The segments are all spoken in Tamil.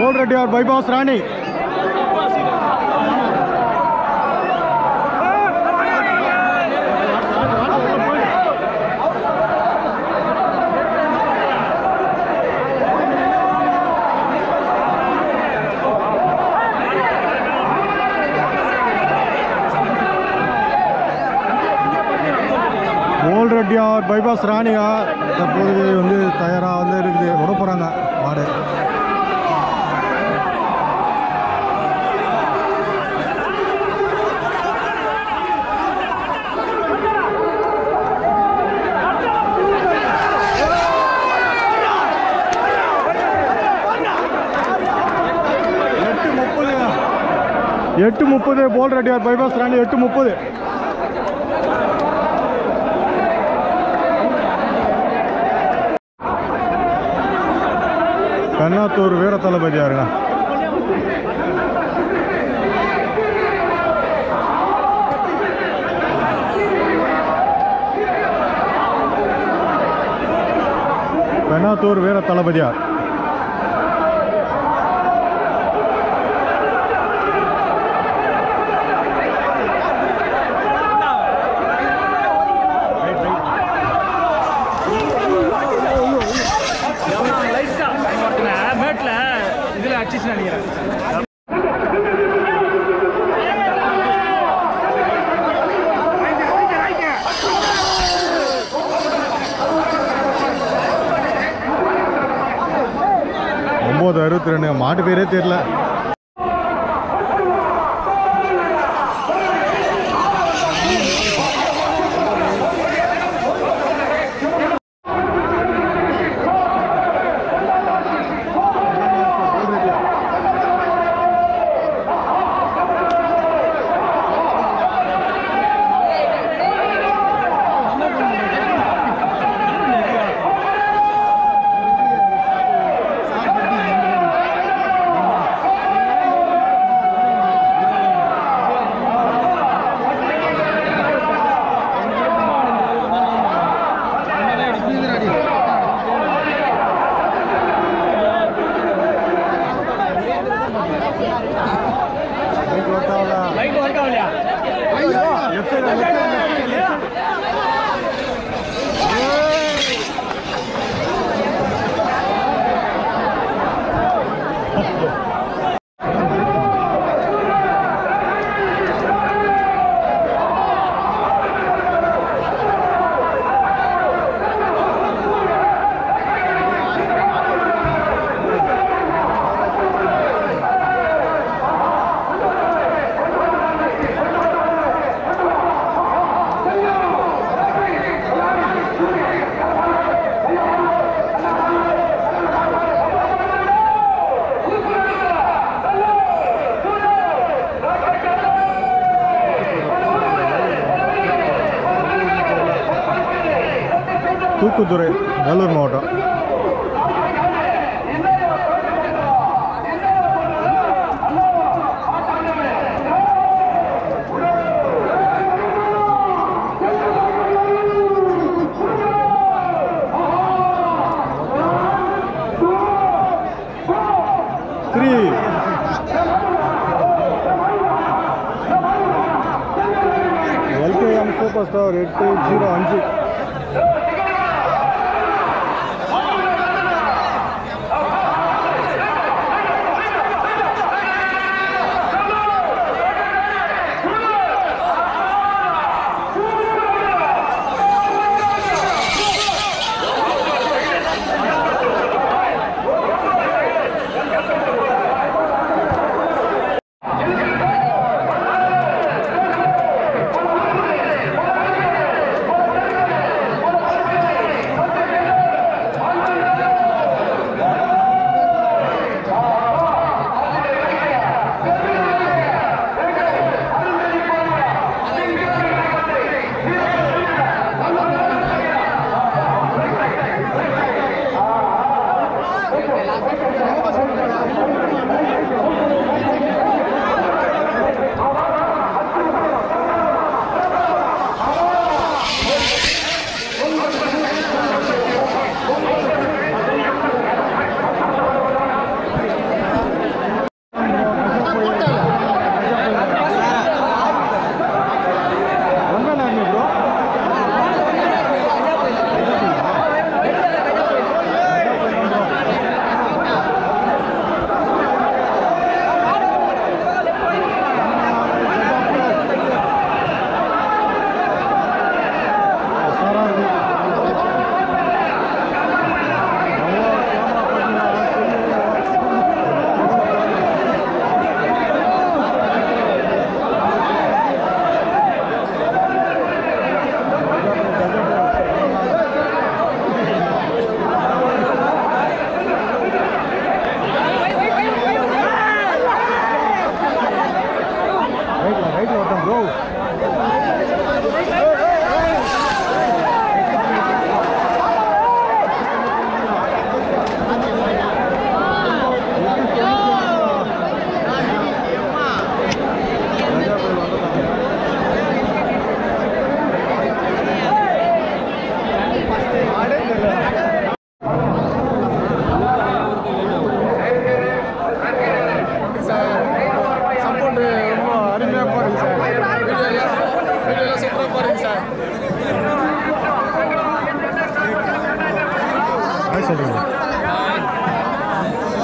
போல் ரெட்டியார் பைபாஸ் ராணி போல் ரெட்டியார் பைபாஸ் ராணியா தற்போது வந்து தயாராக வந்து இருக்குது விட போகிறாங்க மாடு எட்டு முப்பது எட்டு முப்பது போல் ரெட்டியார் பைபாஸ் ராணி எட்டு முப்பது கண்ணாத்தூர் வீர தளபதியாருங்க பெண்ணாத்தூர் வீர தளபதியார் மேட்ல இதுல அடிச்சு நினைக்கிறேன் ஒம்பது அறுபத்தி ரெண்டு மாட்டு பேரே தெரியல லைட் ஒர்க் ஆகலையா தூக்குத்துறை வேலூர் மாவட்டம் த்ரீ எல்கேஎம் சூப்பர் ஸ்டார் எட்டு ஜீரோ அஞ்சு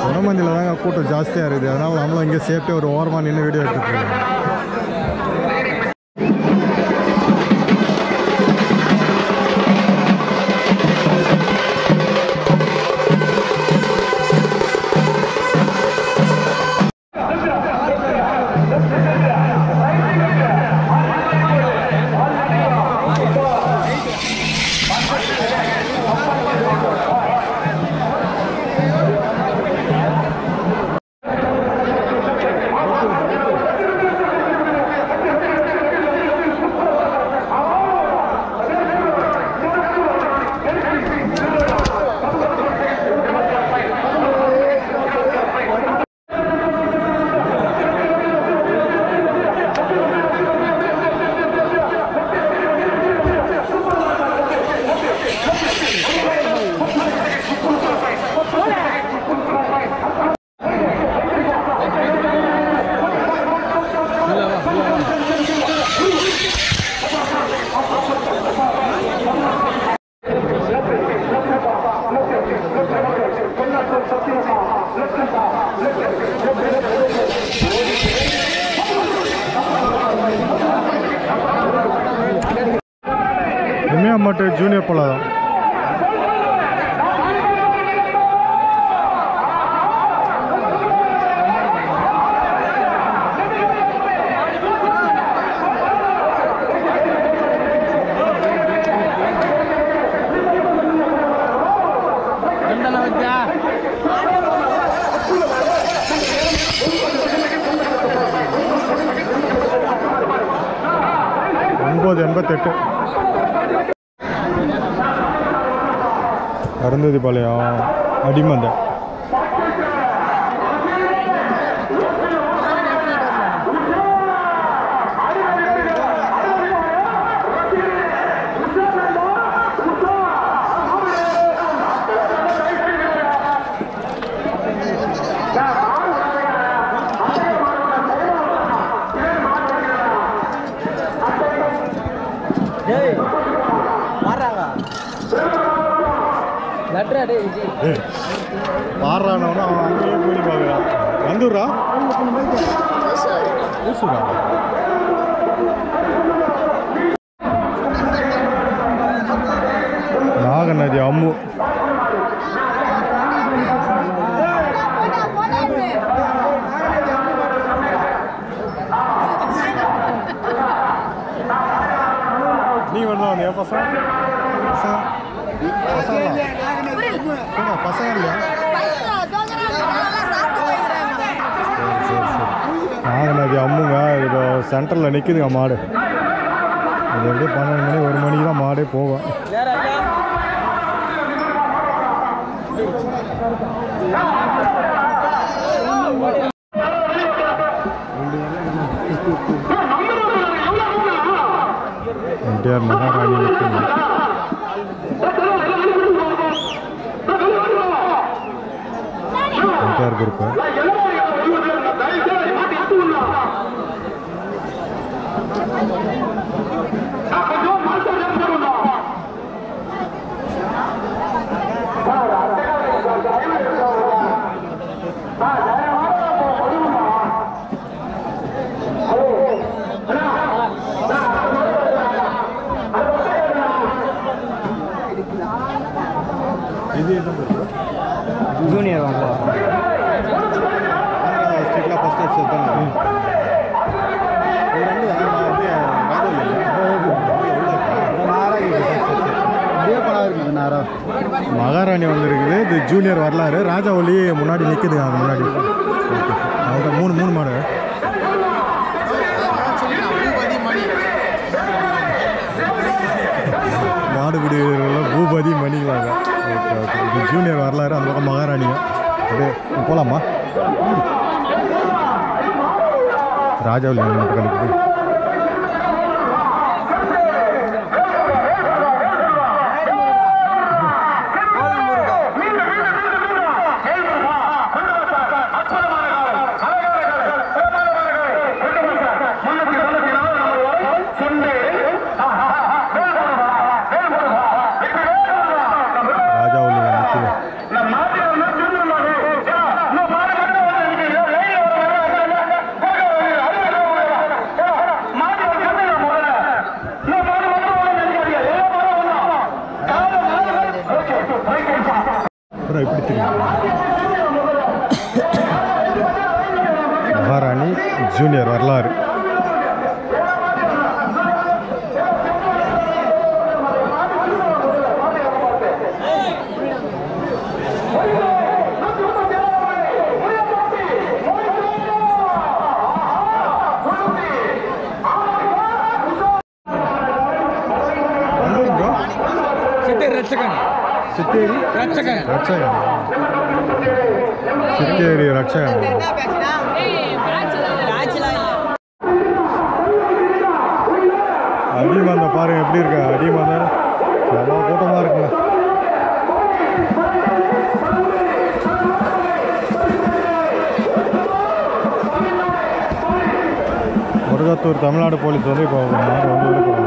வடமந்தியில் தாங்க கூட்டம் ஜாஸ்தியாக இருக்குது அதனால் நம்மளும் இங்கே சேஃப்டியாக ஒரு ஓரமாக நின்று வீடியோ எடுத்துகிட்டு இருக்கோம் இமயமட்டு ஜூனியர் பழம் ಎಂದಲ್ಲ ವಿದ್ಯಾ ஒன்பது எண்பத்தெட்டு அருந்ததி பாளையம் அடிமந்த டேய் வர்றாங்க லட்ரா டேய் விஜய் பாடுறானவனா அவன் அங்கேயே போய் பார்க்குறான் வந்துடுறா ஊசுரா நாகநதி அம்மு நீ வந்து வந்தியா பசங்க பசங்க பசங்களா ஏம்மா, பசங்க இல்லையா சரி சரி சரி நாகநதி அம்முங்க இப்போ சென்டரில் நிற்குதுங்க மாடு இது எப்படி பன்னெண்டு மணி ஒரு மணிக்கு தான் மாடே போகும் என்டிஆர் மகாராணி நிற்குங்க என்டிஆர் குரூப்பு இது என்ன குரூப்பு ஜூனியர் வாங்க ஸ்ட்ரீட்டில் ஃபஸ்ட் அடிச்சது தான் ரெண்டு மகாராணி வந்திருக்குது இது ஜூனியர் வரலாறு ராஜா ஒலி முன்னாடி நிற்குதுங்க அது முன்னாடி அவங்க மூணு மூணு மாடு மாடுபிடி வீரர்கள் பூபதி மணிங்களாங்க ஓகே ஓகே இது ஜூனியர் வரலாறு அந்த பக்கம் மகாராணிங்க அப்படியே போகலாமா ராஜாவில் மட்டும் கணிக்குது ராஜாவில் நிற்குது எடுத்துருக்காங்க மகாராணி ஜூனியர் வரலாறு எங்க bro? சித்தர் ரட்சகன் சித்தேரி ரட்சகன் ரட்சகன் சித்தேரி ரட்சகன் அடிமந்த பாருங்க எப்படி இருக்கு அடிமந்த செம கூட்டமா இருக்குங்க முருகத்தூர் தமிழ்நாடு போலீஸ் வந்து இப்போ ஒரு மாடு வந்து விழுப்புரம்